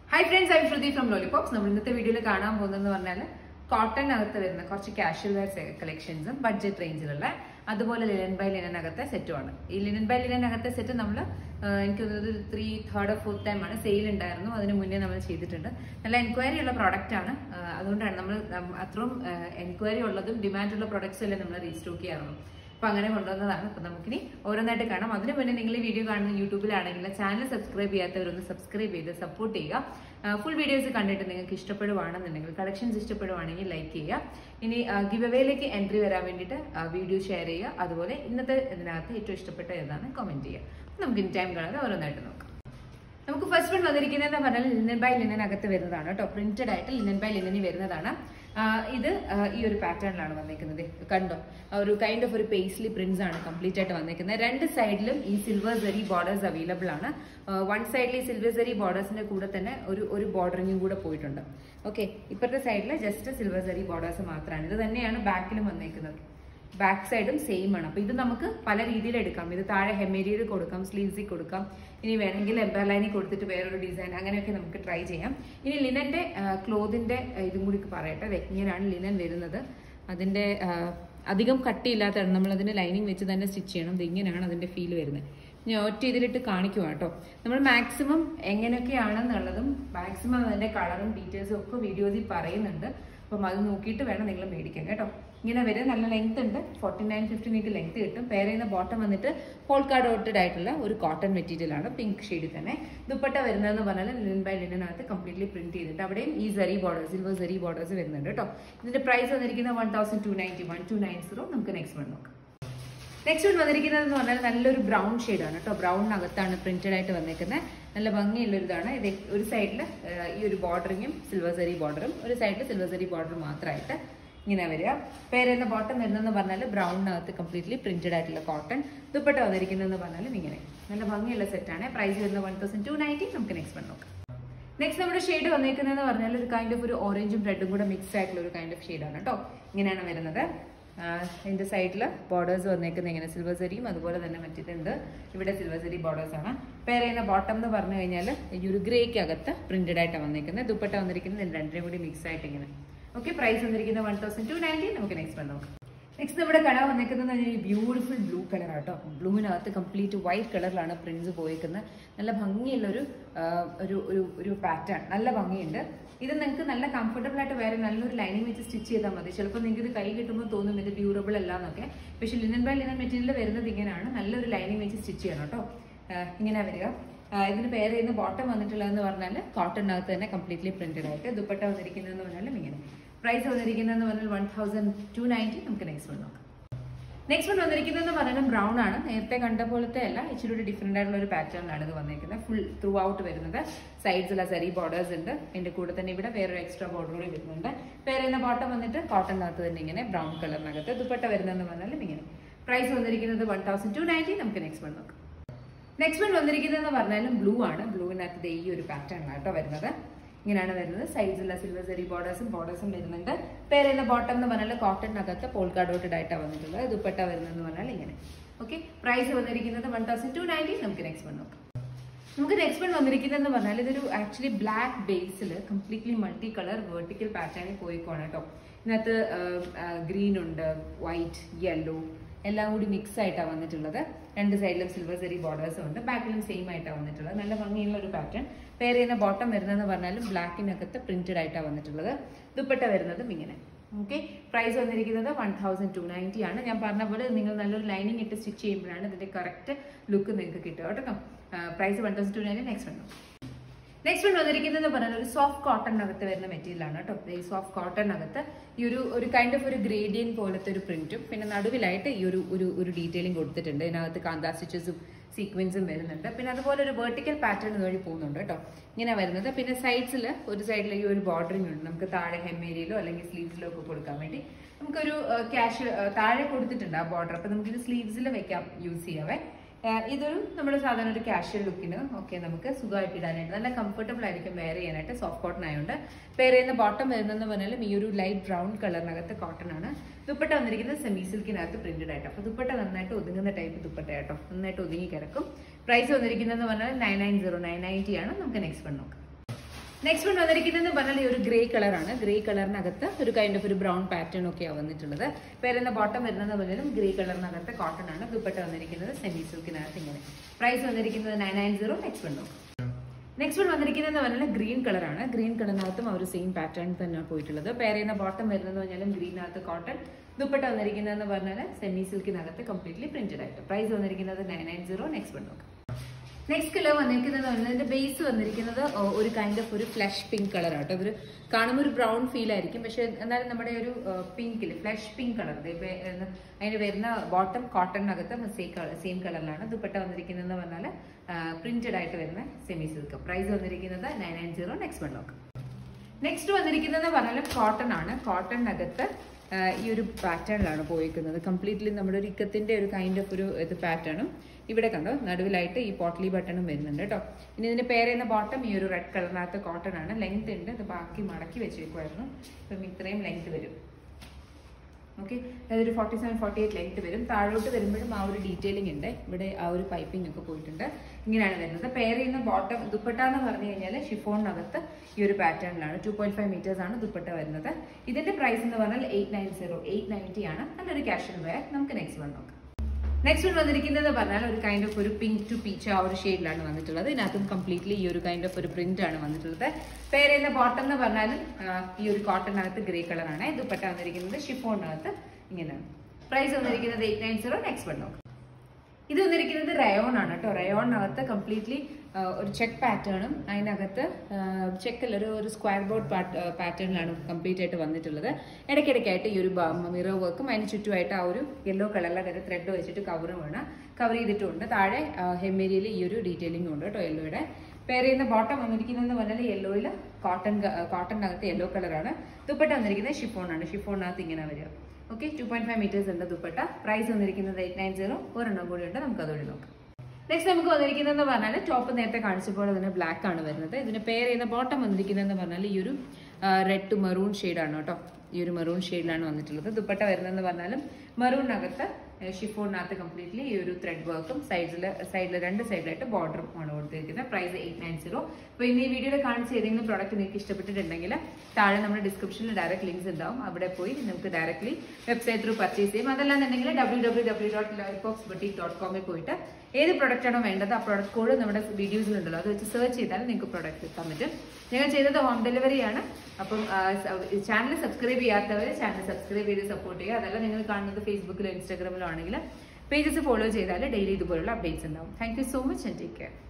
hi friends I Shruti from Lollipops നമ്മൾ ഇന്നത്തെ വീഡിയോയിൽ കാണാൻ പോകുന്നതെന്ന് പറഞ്ഞാൽ കോട്ടണിനകത്ത് വരുന്ന കുറച്ച് കാഷ്വൽ വെയർ കളക്ഷൻസും ബഡ്ജറ്റ് റേഞ്ചിലുള്ള അതുപോലെ ലിനൻ ബൈ ലിനനകത്തെ സെറ്റുമാണ് ഈ ലിനൻ ബൈ ലിനനകത്തെ സെറ്റ് നമ്മൾ എനിക്ക് തോന്നുന്നത് three third or fourth time ആണ് സെയിൽ ഉണ്ടായിരുന്നു അതിന് മുന്നേ നമ്മൾ ചെയ്തിട്ടുണ്ട് നല്ല എൻക്വയറി ഉള്ള പ്രോഡക്റ്റ് ആണ് ആ, അതുകൊണ്ടാണ് നമ്മൾ അത്രയും എൻക്വയറി ഉള്ളതും ഡിമാൻഡുള്ള പ്രൊഡക്ട്സ് എല്ലാം നമ്മൾ റീസ്റ്റോക്ക് ചെയ്യാറുള്ളൂ അപ്പൊ അങ്ങനെ കൊണ്ടുവന്നതാണ് അപ്പൊ നമുക്കിനി ഓരോന്നായിട്ട് കാണാം അതിന് മുന്നേ നിങ്ങൾ ഈ വീഡിയോ കാണുന്ന യൂട്യൂബിലാണെങ്കിൽ ചാനൽ സബ്സ്ക്രൈബ് ചെയ്യാത്തവരൊന്ന് സബ്സ്ക്രൈബ് ചെയ്ത് സപ്പോർട്ട് ചെയ്യുക ഫുൾ വീഡിയോസ് കണ്ടിട്ട് നിങ്ങൾക്ക് ഇഷ്ടപ്പെടുവാണെന്നുണ്ടെങ്കിൽ കളക്ഷൻസ് ഇഷ്ടപ്പെടുവാണെങ്കിൽ ലൈക്ക് ചെയ്യുക ഇനി ഗിവ് അവേയിലേക്ക് എൻട്രി വരാൻ വേണ്ടിയിട്ട് വീഡിയോ ഷെയർ ചെയ്യുക അതുപോലെ ഇന്നത്തെ ഇതിനകത്ത് ഏറ്റവും ഇഷ്ടപ്പെട്ട ഏതാണ് കമന്റ് ചെയ്യുക നമുക്ക് ഇനി ടൈം കാണാതെ ഓരോന്നായിട്ട് നോക്കാം നമുക്ക് ഫസ്റ്റ് വൺ വന്നിരിക്കുന്നത് പറഞ്ഞാൽ ലിനൻ ബൈ ലിനൻ അകത്ത് വരുന്നതാണ് കേട്ടോ പ്രിന്റഡ് ആയിട്ട് ലിനൻ ബൈ ലിനനി വരുന്നതാണ് ആ, ഇത് ആ, ഈ ഒരു പാറ്റേണിലാണ് വന്നേക്കുന്നത് കണ്ടോ ആ ഒരു കൈൻഡ് ഓഫ് ഒരു പേസ്ലി പ്രിന്റ്സ് ആണ് കംപ്ലീറ്റ് ആയിട്ട് വന്നേക്കുന്നത് രണ്ട് സൈഡിലും ഈ സിൽവർ സെറി ബോർഡേഴ്സ് അവൈലബിൾ ആണ് വൺ സൈഡിൽ ഈ സിൽവർ സെറി ബോർഡേഴ്സിന്റെ കൂടെ തന്നെ ഒരു ഒരു ബോർഡറിങ്ങും കൂടെ പോയിട്ടുണ്ട് ഓക്കെ ഇപ്പോഴത്തെ സൈഡിൽ ജസ്റ്റ് സിൽവർ സെറി ബോർഡേഴ്സ് മാത്രമാണ് ഇത് തന്നെയാണ് ബാക്കിലും വന്നേക്കുന്നത് ബാക്ക് സൈഡും സെയിം ആണ് അപ്പൊ ഇത് നമുക്ക് പല രീതിയിൽ എടുക്കാം ഇത് താഴെ ഹെമേരിയിൽ കൊടുക്കാം സ്ലീവ്സിൽ കൊടുക്കാം ഇനി വേണമെങ്കിൽ എംബർ ലൈനിൽ കൊടുത്തിട്ട് വേറൊരു ഡിസൈൻ അങ്ങനെയൊക്കെ നമുക്ക് ട്രൈ ചെയ്യാം ഇനി ലിനന്റെ ക്ലോതിന്റെ ഇതും കൂടി പറയട്ടെ ദേ ഇങ്ങനെയാണ് ലിനൻ വരുന്നത് അതിന്റെ ആ, അധികം കട്ടിയില്ലാത്തതാണ് നമ്മൾ അതിന് ലൈനിങ് വെച്ച് തന്നെ സ്റ്റിച്ച് ചെയ്യണം ഇത് ഇങ്ങനെയാണ് അതിന്റെ ഫീൽ വരുന്നത് ഞാൻ ഒറ്റ ഇതിലിട്ട് കാണിക്കുക കേട്ടോ നമ്മൾ മാക്സിമം എങ്ങനെയൊക്കെയാണെന്നുള്ളതും മാക്സിമം അതിന്റെ കളറും ഡീറ്റെയിൽസും ഒക്കെ വീഡിയോസിൽ പറയുന്നുണ്ട് അപ്പം അത് നോക്കിയിട്ട് വേണം നിങ്ങൾ മേടിക്കാൻ കേട്ടോ ഇങ്ങനെ വരെ നല്ല ലെങ്ത് ഉണ്ട് ഫോർട്ടി നയൻ ഫിഫ്റ്റി നിങ്ങൾക്ക് ലെങ്ത് കിട്ടും പേര് ചെയ്യുന്ന ബോട്ടം വന്നിട്ട് പോൾക്കാ ഡോട്ടഡ് ആയിട്ടുള്ള ഒരു കോട്ടൺ മെറ്റീരിയൽ ആണ് പിങ്ക് ഷെയ്ഡിൽ തന്നെ ദുപ്പട്ട വരുന്നതെന്ന് പറഞ്ഞാൽ ലിനൻ ബൈ ലിനനകത്ത് കംപ്ലീറ്റ്ലി പ്രിന്റ് ചെയ്തിട്ട് അവിടെയും ഈ സെറി ബോർഡേഴ്സ് സിൽവർ സെറി ബോർഡേഴ്സ് വരുന്നുണ്ട് കേട്ടോ ഇതിന്റെ പ്രൈസ് വന്നിരിക്കുന്നത് one thousand two ninety one two nine zero നമുക്ക് നെക്സ്റ്റ് വൺ നോക്കാം നെക്സ്റ്റ് വൺ വന്നിരിക്കുന്നത് എന്ന് പറഞ്ഞാൽ നല്ലൊരു ബ്രൗൺ ആണ് കേട്ടോ ബ്രൗണിനകത്താണ് പ്രിന്റഡ് ആയിട്ട് വന്നേക്കുന്നത് നല്ല ഭംഗിയുള്ള ഒരു ഇതാണ് ഇത് ഒരു സൈഡിൽ ഈ ഒരു ബോർഡറിങ്ങും സിൽവർ സെറി ബോർഡറും ഒരു സൈഡിൽ സിൽവർ സെറി ബോർഡർ മാത്രമായിട്ട് ഇങ്ങനെ വരിക പേരുന്ന ബോട്ടം വരുന്നതെന്ന് പറഞ്ഞാൽ ബ്രൗണിനകത്ത് കംപ്ലീറ്റ്ലി പ്രിന്റഡ് ആയിട്ടുള്ള കോട്ടൺ ദുപ്പട്ട വന്നിരിക്കുന്നതെന്ന് പറഞ്ഞാലും ഇങ്ങനെ നല്ല ഭംഗിയുള്ള സെറ്റാണ് പ്രൈസ് വരുന്നത് വൺ തൗസൻഡ് ടു നയൻറ്റി നമുക്ക് നെക്സ്റ്റ് വൺ നോക്കാം നെക്സ്റ്റ് നമ്മുടെ ഷെയ്ഡ് വന്നേക്കുന്നതെന്ന് പറഞ്ഞാൽ ഒരു കൈൻഡ് ഓഫ് ഒരു ഓറഞ്ചും റെഡും കൂടെ മിക്സ് ആയിട്ടുള്ള ഒരു കൈൻഡ് ഓഫ് ഷെയ്ഡാണ് കേട്ടോ ഇങ്ങനെയാണ് വരുന്നത് ഇതിന്റെ സൈഡിൽ ബോർഡേഴ്സ് വന്നേക്കുന്നത് ഇങ്ങനെ സിൽവർ സെരിയും അതുപോലെ തന്നെ മറ്റിട്ടുണ്ട് ഇവിടെ സിൽവർ സെരി ബോർഡേഴ്സ് ആണ് പേര് ചെയ്യുന്ന ബോട്ടം എന്ന് പറഞ്ഞു കഴിഞ്ഞാൽ ഈ ഒരു ഗ്രേക്ക് അകത്ത് പ്രിന്റഡ് ആയിട്ടാണ് വന്നേക്കുന്നത് ദുപ്പട്ട വന്നിരിക്കുന്നത് ഇത് രണ്ടിനും കൂടി മിക്സ് ആയിട്ട് ഇങ്ങനെ ഓക്കെ പ്രൈസ് വന്നിരിക്കുന്നത് വൺ തൗസൻഡ് ടു നയൻറ്റി നമുക്ക് നെക്സ്റ്റ് വന്ന് നോക്കാം നെക്സ്റ്റ് നമ്മുടെ കളർ വന്നേക്കുന്നത് ബ്യൂട്ടിഫുൾ ബ്ലൂ കളർ ആട്ടോ ബ്ലൂവിനകത്ത് കംപ്ലീറ്റ് വൈറ്റ് കളറിലാണ് പ്രിന്റ്സ് പോയേക്കുന്നത് നല്ല ഭംഗിയുള്ള ഒരു ആ, ഒരു ഒരു ഒരു പാറ്റേൺ നല്ല ഭംഗിയുണ്ട് ഇത് നിങ്ങൾക്ക് നല്ല കംഫർട്ടബിൾ ആയിട്ട് വേറെ നല്ലൊരു ലൈനിങ് വെച്ച് സ്റ്റിച്ച് ചെയ്താൽ മതി ചിലപ്പോൾ നിങ്ങൾക്ക് ഇത് കൈ കിട്ടുമ്പോൾ തോന്നും ഇത് ഡ്യൂറബിൾ അല്ല എന്നൊക്കെ പക്ഷെ ലിനൻ ബൈ ലിനൻ മെറ്റീരിയൽ വരുന്നത് ഇങ്ങനെയാണ് നല്ലൊരു ലൈനിങ് വെച്ച് സ്റ്റിച്ച് ചെയ്യണം കേട്ടോ ആ, ഇങ്ങനെ വരിക ആ, ഇതിന് പേര് ചെയ്യുന്ന ബോട്ടം വന്നിട്ടുള്ളതെന്ന് പറഞ്ഞാൽ കോട്ടണിനകത്ത് തന്നെ കംപ്ലീറ്റ്ലി പ്രിന്റഡ് ആയിട്ട് ദുപ്പട്ട വന്നിരിക്കുന്നതെന്ന് പറഞ്ഞാലും ഇങ്ങനെ പ്രൈസ് വന്നിരിക്കുന്നതെന്ന് പറഞ്ഞാൽ വൺ തൗസൻഡ് ടു നയൻറ്റി നമുക്ക് നെക്സ്റ്റ് വൺ നോക്കാം നെക്സ്റ്റ് വൺ വന്നിരിക്കുന്നതെന്ന് പറഞ്ഞാൽ ബ്രൗൺ ആണ് നേരത്തെ കണ്ട പോലത്തെ അല്ല ഇച്ചിരി കൂടി ഡിഫറെന്റ് ആയിട്ടുള്ള ഒരു പാറ്റേണിലാണ് ഇത് വന്നിരിക്കുന്നത് ഫുൾ ത്രൂ ഔട്ട് വരുന്നത് സൈഡ്സിലെ സെറി ബോർഡേഴ്സ് ഉണ്ട് അതിന്റെ കൂടെ തന്നെ ഇവിടെ വേറൊരു എക്സ്ട്രാ ബോർഡർ കൂടി വരുന്നുണ്ട് പേരുന്ന ബോട്ടം വന്നിട്ട് കോട്ടണിനകത്ത് തന്നെ ഇങ്ങനെ ബ്രൗൺ കളറിനകത്ത് ദുപ്പട്ട വരുന്നതെന്ന് പറഞ്ഞാലും ഇങ്ങനെ പ്രൈസ് വന്നിരിക്കുന്നത് വൺ തൗസൻഡ് ടു നയൻറ്റി നമുക്ക് നെക്സ്റ്റ് വൺ നോക്കാം നെക്സ്റ്റ് വൺ വന്നിരിക്കുന്നതെന്ന് പറഞ്ഞാലും ബ്ലൂ ആണ് ബ്ലൂവിനകത്ത് ദേ ഈ ഒരു പാറ്റേൺ ആട്ടോ വരുന്നത് ഇങ്ങനെയാണ് വരുന്നത് സൈഡ്സിലുള്ള സിൽവർ സെറി ബോർഡേഴ്സും ബോർഡേഴ്സും വരുന്നുണ്ട് പേരുന്ന ബോട്ടം എന്ന് പറഞ്ഞാൽ കോട്ടണിനകത്ത് പോൾക്കാ ഡോട്ടഡ് ആയിട്ടാണ് വന്നിട്ടുള്ളത് ദുപ്പട്ട വരുന്നതെന്ന് പറഞ്ഞാൽ ഇങ്ങനെ ഓക്കെ പ്രൈസ് വന്നിരിക്കുന്നത് വൺ തൗസൻഡ് ടു നയൻറ്റി നമുക്ക് നെക്സ്റ്റ് വൺ നോക്കാം നമുക്ക് നെക്സ്റ്റ് വൺ വന്നിരിക്കുന്നതെന്ന് പറഞ്ഞാൽ ഇതൊരു ആക്ച്വലി ബ്ലാക്ക് ബേസിൽ കംപ്ലീറ്റ്ലി മൾട്ടി കളർ വേർട്ടിക്കൽ പാറ്റേണിൽ പോയിക്കോണം കേട്ടോ ഇതിനകത്ത് ഗ്രീൻ ഉണ്ട് വൈറ്റ് യെല്ലോ എല്ലാം കൂടി മിക്സ് ആയിട്ടാണ് വന്നിട്ടുള്ളത് രണ്ട് സൈഡിലും സിൽവർ സെറി ബോർഡേഴ്സും ഉണ്ട് ബാക്കിലും സെയിം ആയിട്ടാണ് വന്നിട്ടുള്ളത് നല്ല ഭംഗിയുള്ള ഒരു പാറ്റേൺ പേര് ചെയ്യുന്ന ബോട്ടം വരുന്നതെന്ന് പറഞ്ഞാലും ബ്ലാക്കിനകത്ത് പ്രിന്റഡ് ആയിട്ടാണ് വന്നിട്ടുള്ളത് ദുപ്പട്ട വരുന്നതും ഇങ്ങനെ ഓക്കെ പ്രൈസ് വന്നിരിക്കുന്നത് വൺ തൗസൻഡ് ടു നയൻറ്റി ആണ് ഞാൻ പറഞ്ഞ പോലെ നിങ്ങൾ നല്ലൊരു ലൈനിങ് ഇട്ട് സ്റ്റിച്ച് ചെയ്യുമ്പോഴാണ് ഇതിന്റെ കറക്റ്റ് ലുക്ക് നിങ്ങൾക്ക് കിട്ടുക കേട്ടോ price one thousand two ninety next വന്നു നെക്സ്റ്റ് വൺ വന്നിരിക്കുന്നത് പറഞ്ഞാൽ ഒരു സോഫ്റ്റ് കോട്ടണിനകത്ത് വരുന്ന മെറ്റീരിയൽ ആണ് കേട്ടോ ഈ സോഫ്റ്റ് കോട്ടണിനകത്ത് ഈ ഒരു ഒരു കൈൻഡ് ഓഫ് ഒരു ഗ്രേഡിയൻ പോലത്തെ ഒരു പ്രിന്റും പിന്നെ നടുവിലായിട്ട് ഈ ഒരു ഒരു ഒരു ഡീറ്റെയിലിംഗ് കൊടുത്തിട്ടുണ്ട് ഇതിനകത്ത് കാന്താ സ്റ്റിച്ചസും സീക്വൻസും വരുന്നുണ്ട് പിന്നെ അതുപോലെ ഒരു വെർട്ടിക്കൽ പാറ്റേൺ ഇതുവഴി പോകുന്നുണ്ട് കേട്ടോ ഇങ്ങനെ വരുന്നത് പിന്നെ സൈഡ്സിൽ ഒരു സൈഡിൽ ഈ ഒരു ബോർഡറിംഗ് ഉണ്ട് നമുക്ക് താഴെ ഹെമ്മേരിയിലോ അല്ലെങ്കിൽ സ്ലീവ്സിലോ ഒക്കെ കൊടുക്കാൻ വേണ്ടി നമുക്കൊരു ക്യാഷ് താഴെ കൊടുത്തിട്ടുണ്ട് ആ ബോർഡർ അപ്പൊ നമുക്കിത് സ്ലീവ്സിൽ വെക്കാം യൂസ് ചെയ്യാവേ ആഹ് ഇതൊരു നമ്മുടെ സാധാരണ ഒരു കാഷ്വൽ ലുക്കിന് ഒക്കെ നമുക്ക് സുഖമായിട്ട് ഇടാനായിട്ട് നല്ല കംഫർട്ടബിൾ ആയിരിക്കും വെയർ ചെയ്യാനായിട്ട് സോഫ്റ്റ് കോട്ടൺ ആയതുകൊണ്ട് പേര് ചെയ്യുന്ന ബോട്ടം വരുന്നതെന്ന് പറഞ്ഞാലും ഈ ഒരു ലൈറ്റ് ബ്രൗൺ കളറിനകത്ത് കോട്ടൺ ആണ് ദുപ്പട്ട വന്നിരിക്കുന്നത് സെമി സിൽക്കിനകത്ത് പ്രിന്റഡ് ആയിട്ട് അപ്പൊ ദുപ്പട്ട നന്നായിട്ട് ഒതുങ്ങുന്ന ടൈപ്പ് ദുപ്പട്ട കേട്ടോ നന്നായിട്ട് ഒതുങ്ങി കിടക്കും പ്രൈസ് വന്നിരിക്കുന്നതെന്ന് പറഞ്ഞാൽ nine nine zero nine ninety ആണ് നമുക്ക് നെക്സ്റ്റ് വൺ നോക്കാം നെക്സ്റ്റ് വൺ വന്നിരിക്കുന്നത് പറഞ്ഞാൽ ഈ ഒരു ഗ്രേ കളറാണ് ഗ്രേ കളറിനകത്ത് ഒരു കൈൻഡ് ഓഫ് ഒരു ബ്രൗൺ പാറ്റേൺ ഒക്കെയാണ് വന്നിട്ടുള്ളത് പേരെന്ന ബോട്ടം വരുന്നത് പറഞ്ഞാലും ഗ്രേ കളറിനകത്ത് കോട്ടൺ ആണ് ദുപ്പട്ട വന്നിരിക്കുന്നത് സെമി സിൽക്കിനകത്ത് ഇങ്ങനെ പ്രൈസ് വന്നിരിക്കുന്നത് nine nine zero next one നോക്കാം നെക്സ്റ്റ് വൺ വന്നിരിക്കുന്നത് പറഞ്ഞാൽ ഗ്രീൻ കളറാണ് ഗ്രീൻ കളറിനകത്തും ആ ഒരു സെയിം പാറ്റേൺ തന്നെയാണ് പോയിട്ടുള്ളത് പേരെന്ന ബോട്ടം വരുന്നത് പറഞ്ഞാലും ഗ്രീനകത്ത് കോട്ടൺ ദുപ്പട്ട വന്നിരിക്കുന്നതെന്ന് പറഞ്ഞാൽ സെമി സിൽക്കിനകത്ത് കംപ്ലീറ്റ്ലി പ്രിന്റഡ് ആയിട്ട് പ്രൈസ് വന്നിരിക്കുന്നത് nine nine zero next one നോക്കാം നെക്സ്റ്റ് കളർ വന്നിരിക്കുന്നത് ഇതിന്റെ ബേസ് വന്നിരിക്കുന്നത് ഒ- ഒരു കൈൻഡ് ഓഫ് ഒരു ഫ്ലഷ് പിങ്ക് കളർ ആട്ടോ ഒരു കാണുമ്പോൾ ഒരു ബ്രൗൺ ഫീൽ ആയിരിക്കും പക്ഷെ എന്നാലും നമ്മുടെ ഒരു പിങ്കിൽ ഫ്ലഷ് പിങ്ക് കളർ അതിന് വരുന്ന ബോട്ടം കോട്ടണിനകത്ത് സെയിം കളറിലാണ് ദുപ്പട്ട വന്നിരിക്കുന്നതെന്ന് പറഞ്ഞാൽ പ്രിന്റഡ് ആയിട്ട് വരുന്ന സെമി സിൽക്ക് പ്രൈസ് വന്നിരിക്കുന്നത് nine nine zero next one നോക്കാം നെക്സ്റ്റ് വന്നിരിക്കുന്നത് പറഞ്ഞാൽ കോട്ടൺ ആണ് കോട്ടണിനകത്ത് ഈ ഒരു പാറ്റേണിലാണ് പോയിരിക്കുന്നത് കംപ്ലീറ്റ്ലി നമ്മുടെ ഒരു ഇക്കത്തിന്റെ ഒരു കൈൻഡ് ഓഫ് ഒരു ഇത് പാറ്റേണും ഇവിടെ കണ്ടോ നടുവിലായിട്ട് ഈ പോട്ട്ലി ബട്ടണും വരുന്നുണ്ട് കേട്ടോ ഇനി ഇതിന്റെ പേരെന്ന ബോട്ടം ഈ ഒരു റെഡ് കളറിനകത്ത് കോട്ടൺ ആണ് ലെങ്ത് ഉണ്ട് ഇത് ബാക്കി മടക്കി വെച്ചേക്കുമായിരുന്നു അപ്പം ഇത്രയും ലെങ്ത് വരും ഓക്കെ അതായത് ഒരു forty seven forty eight length വരും താഴോട്ട് വരുമ്പോഴും ആ ഒരു ഡീറ്റെയിലിംഗ് ഉണ്ട് ഇവിടെ ആ ഒരു പൈപ്പിംഗ് ഒക്കെ പോയിട്ടുണ്ട് ഇങ്ങനെയാണ് വരുന്നത് പെയർ ചെയ്യുന്ന ബോട്ടം ദുപ്പട്ട എന്ന് പറഞ്ഞു കഴിഞ്ഞാൽ ഷിഫോണിനകത്ത് ഈ ഒരു പാറ്റേണിലാണ് ടു പോയിന്റ് ഫൈവ് മീറ്റേഴ്സ് ആണ് ദുപ്പട്ട വരുന്നത് ഇതിന്റെ പ്രൈസ് എന്ന് പറഞ്ഞാൽ eight nine zero eight ninety ആണ് നല്ലൊരു ക്യാഷ് വെയർ നമുക്ക് നെക്സ്റ്റ് വൺ നോക്കാം നെക്സ്റ്റ് വൺ വന്നിരിക്കുന്നത് പറഞ്ഞാൽ ഒരു കൈൻഡ് ഓഫ് ഒരു പിങ്ക് ടു പീച്ച് ആ ഒരു ഷെയ്ഡിലാണ് വന്നിട്ടുള്ളത് ഇതിനകത്തും കംപ്ലീറ്റ്ലി ഈ ഒരു കൈൻഡ് ഓഫ് ഒരു പ്രിന്റ് ആണ് വന്നിട്ടുള്ളത് പേര് ചെയ്യുന്ന ബോട്ടം എന്ന് പറഞ്ഞാൽ ഈ ഒരു കോട്ടണിനകത്ത് ഗ്രേ കളറാണ് ദുപ്പട്ട വന്നിരിക്കുന്നത് ഷിഫോണിനകത്ത് ഇങ്ങനെയാണ് പ്രൈസ് വന്നിരിക്കുന്നത് eight nine zero next one നോക്കാം ഇത് വന്നിരിക്കുന്നത് റയോൺ ആണ് കേട്ടോ റയോണിനകത്ത് കംപ്ലീറ്റ്ലി ഒരു ചെക്ക് പാറ്റേണും അതിനകത്ത് ചെക്കിൽ ഒരു ഒരു സ്ക്വയർ ബോർഡ് പാറ്റേണിലാണ് കംപ്ലീറ്റ് ആയിട്ട് വന്നിട്ടുള്ളത് ഇടയ്ക്കിടയ്ക്കായിട്ട് ഈ ഒരു മിറർ വർക്കും അതിന് ചുറ്റുമായിട്ട് ആ ഒരു യെല്ലോ കളറിലെ തന്നെ ത്രെഡ് വെച്ചിട്ട് കവറും വേണം കവർ ചെയ്തിട്ടുണ്ട് താഴെ ഹെമ്മേരിയയിൽ ഈ ഒരു ഡീറ്റെയിലിംഗ് ഉണ്ട് കേട്ടോ യെല്ലോയുടെ പെയർ ചെയ്യുന്ന ബോട്ടം വന്നിരിക്കുന്നത് പറഞ്ഞാൽ യെല്ലോയിൽ കോട്ടൺ കോട്ടണിനകത്ത് യെല്ലോ കളറാണ് ദുപ്പട്ട വന്നിരിക്കുന്നത് ഷിഫോൺ ആണ് ഷിഫോണിനകത്ത് ഇങ്ങനെ വരിക okay two point five metres ഉണ്ട് ദുപ്പട്ട പ്രൈസ് വന്നിരിക്കുന്നത് എയ്റ്റ് നയൻ സീറോ ഒരെണ്ണം കൂടി ഉണ്ട് നമുക്ക് അതുകൂടി നോക്കാം നെക്സ്റ്റ് നമുക്ക് വന്നിരിക്കുന്നതെന്ന് പറഞ്ഞാൽ ടോപ്പ് നേരത്തെ കാണിച്ചപ്പോൾ അതിന് ബ്ലാക്ക് ആണ് വരുന്നത് ഇതിന് പെയർ ചെയ്യുന്ന ബോട്ടം വന്നിരിക്കുന്നതെന്ന് പറഞ്ഞാൽ ഈ ഒരു റെഡ് ടു മെറൂൺ ഷെയ്ഡാണ് കേട്ടോ ഈ ഒരു മെറൂൺ ഷെയ്ഡിലാണ് വന്നിട്ടുള്ളത് ദുപ്പട്ട വരുന്നതെന്ന് പറഞ്ഞാലും മെറൂണിനകത്ത് ഷിഫോണിനകത്ത് കംപ്ലീറ്റ്ലി ഈ ഒരു ത്രെഡ് വർക്കും സൈഡിൽ സൈഡിൽ രണ്ട് സൈഡിലായിട്ട് ബോർഡറും ആണ് കൊടുത്തിരിക്കുന്നത് പ്രൈസ് എയ്റ്റ് നയൻ സീറോ അപ്പോൾ ഇന്ന് ഈ വീഡിയോയിൽ കാണിച്ച ഏതെങ്കിലും പ്രോഡക്റ്റ് നിങ്ങൾക്ക് ഇഷ്ടപ്പെട്ടിട്ടുണ്ടെങ്കിൽ താഴെ നമ്മുടെ ഡിസ്ക്രിപ്ഷനിൽ ഡയറക്റ്റ് ലിങ്ക്സ് ഉണ്ടാവും അവിടെ പോയി നിങ്ങൾക്ക് ഡയറക്റ്റ്ലി വെബ്സൈറ്റ് ത്രൂ പർച്ചേസ് ചെയ്യും അതല്ലാന്നുണ്ടെങ്കിൽ ഡബ്ല്യൂ ഡബ്ല്യൂ ഡബ്ല്യൂ ഡോട്ട് ലോയിബോക്സ് ബുട്ടീക് ഡോട്ട് കോമിൽ പോയിട്ട് ഏത് പ്രൊഡക്റ്റ് ആണോ വേണ്ടത് ആ പ്രൊഡക്റ്റ് കോഡ് നമ്മുടെ വീഡിയോസിലുണ്ടല്ലോ അത് വെച്ച് സെർച്ച് ചെയ്താൽ നിങ്ങൾക്ക് പ്രൊഡക്റ്റ് എത്താൻ പറ്റും ഞങ്ങൾ ചെയ്തത് ഹോം ഡെലിവറിയാണ് അപ്പം ചാനൽ സബ്സ്ക്രൈബ് ചെയ്യാത്തവർ ചാനൽ സബ്സ്ക്രൈബ് ചെയ്ത് സപ്പോർട്ട് ചെയ്യുക അതല്ല നിങ്ങൾ കാണുന്നത് ഫേസ്ബുക്കിലോ ഇൻസ്റ്റാഗ്രാമിലോ ആണെങ്കിൽ പേജസ് ഫോളോ ചെയ്താൽ ഡെയിലി ഇതുപോലുള്ള അപ്ഡേറ്റ്സ് ഉണ്ടാവും thank you so much and take care